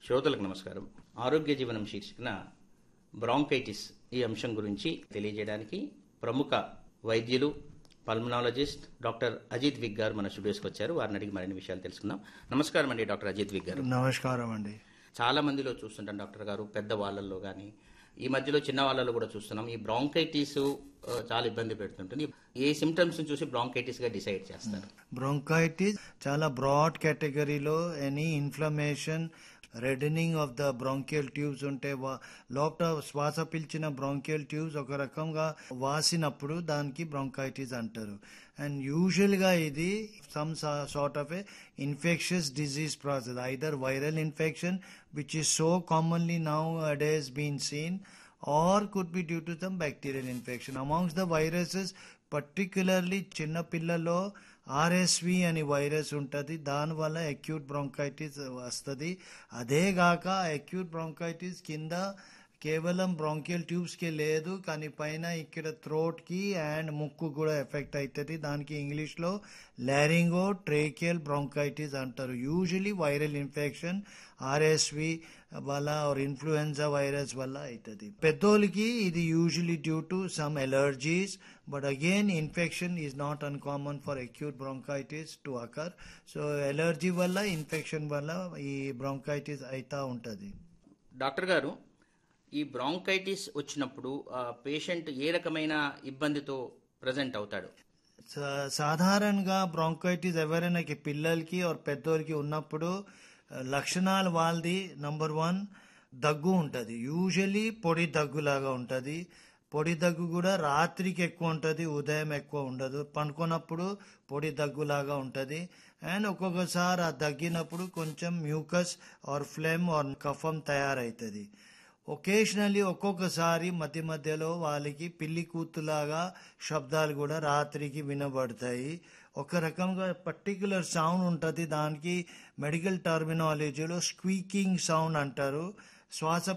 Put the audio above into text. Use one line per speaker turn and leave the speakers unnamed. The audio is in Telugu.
శ్రోతలకు నమస్కారం ఆరోగ్య జీవనం శీర్షికన బ్రాంకైటిస్ ఈ అంశం గురించి తెలియజేయడానికి ప్రముఖ వైద్యులు పల్మనాలజిస్ట్ డాక్టర్ అజిత్ విగ్ గారు మన స్టూడియోస్కి వచ్చారు వారిని అడిగి మరిన్ని విషయాలు తెలుసుకుందాం నమస్కారం అండి డాక్టర్ అజిత్ విగ్ గారు
నమస్కారం అండి
చాలా మందిలో చూస్తుంటాం డాక్టర్ గారు పెద్ద వాళ్ళల్లో కానీ ఈ మధ్యలో చిన్న వాళ్ళలో కూడా చూస్తున్నాం ఈ బ్రాంకైటిస్ ఆ, చాలా ఇబ్బంది పెడుతుంటుంది ఏ సిమ్టమ్స్ చూసి బ్రాంకైటిస్ గా డిసైడ్ చేస్తారు
బ్రొంకైటిస్ చాలా బ్రాడ్ కేటగిరీలో any inflammation reddening of the bronchial tubes ఉంటే వా- లోపల శ్వాస పీల్చిన బ్రాంకియల్ ట్యూబ్స్ ఒక రకంగా వాసినప్పుడు దానికి బ్రాంకైటిస్ అంటారు అండ్ యూజువల్ గా ఇది some sort of a infectious disease process either viral infection which is so commonly nowadays been seen or could be due to some bacterial infection. Amongst the viruses, particularly చిన్న పిల్లలో ఆర్ఎస్వి అని వైరస్ ఉంటుంది దానివల్ల అక్యూట్ బ్రాంకైటిస్ వస్తుంది అదే కాక అక్యూట్ బ్రాంకైటిస్ కింద కేవలం బ్రాంకియల్ ట్యూబ్స్ కి లేదు కానీ పైన ఇక్కడ థ్రోట్ కి అండ్ ముక్కు కూడా ఎఫెక్ట్ అవుతుంది దానికి ఇంగ్లీష్ లో లారింగో ట్రేకియల్ బ్రాంకైటిస్ అంటారు యూజువలీ వైరల్ ఇన్ఫెక్షన్ ఆర్ఎస్వి వల్ల ఆర్ ఇన్ఫ్లుయెన్జా వైరస్ వల్ల అవుతుంది పెద్దోళ్ళకి ఇది usually due to some allergies but again infection is not uncommon for acute bronchitis to occur so allergy వల్ల ఇన్ఫెక్షన్ వల్ల ఈ బ్రాంకైటిస్ అవుతా ఉంటుంది
డాక్టర్ గారు ఈ బ్రాంకైటిస్ వచ్చినప్పుడు ఆ పేషెంట్ ఏ రకమైన ఇబ్బందితో ప్రజెంట్ అవుతాడు
సా- సాధారణంగా బ్రాంకైటిస్ ఎవరైనా పిల్లలకి ఆర్ పెద్దోళ్ళకి ఉన్నప్పుడు ఆ, లక్షణాలు వాళ్ళది నంబర్ వన్ దగ్గు ఉంటుంది యూజువలీ పొడి దగ్గులాగా ఉంటుంది పొడి దగ్గు కూడా రాత్రికి ఎక్కువ ఉంటుంది ఉదయం ఎక్కువ ఉండదు పండుకున్నప్పుడు పొడి దగ్గులాగా ఉంటుంది అండ్ ఒక్కొక్కసారి ఆ దగ్గినప్పుడు కొంచెం మ్యూకస్ ఆర్ ఫ్లెమ్ ఆర్ కఫం తయారవుతుంది ఒకేషనల్లీ ఒక్కొక్కసారి మధ్య మధ్యలో వాళ్ళకి పిల్లి కూతులాగా శబ్దాలు కూడా రాత్రికి వినబడతాయి ఒక రకంగా పర్టికులర్ సౌండ్ ఉంటుంది దానికి మెడికల్ టర్మినాలజీలో స్క్వీకింగ్ సౌండ్ అంటారు శ్వాస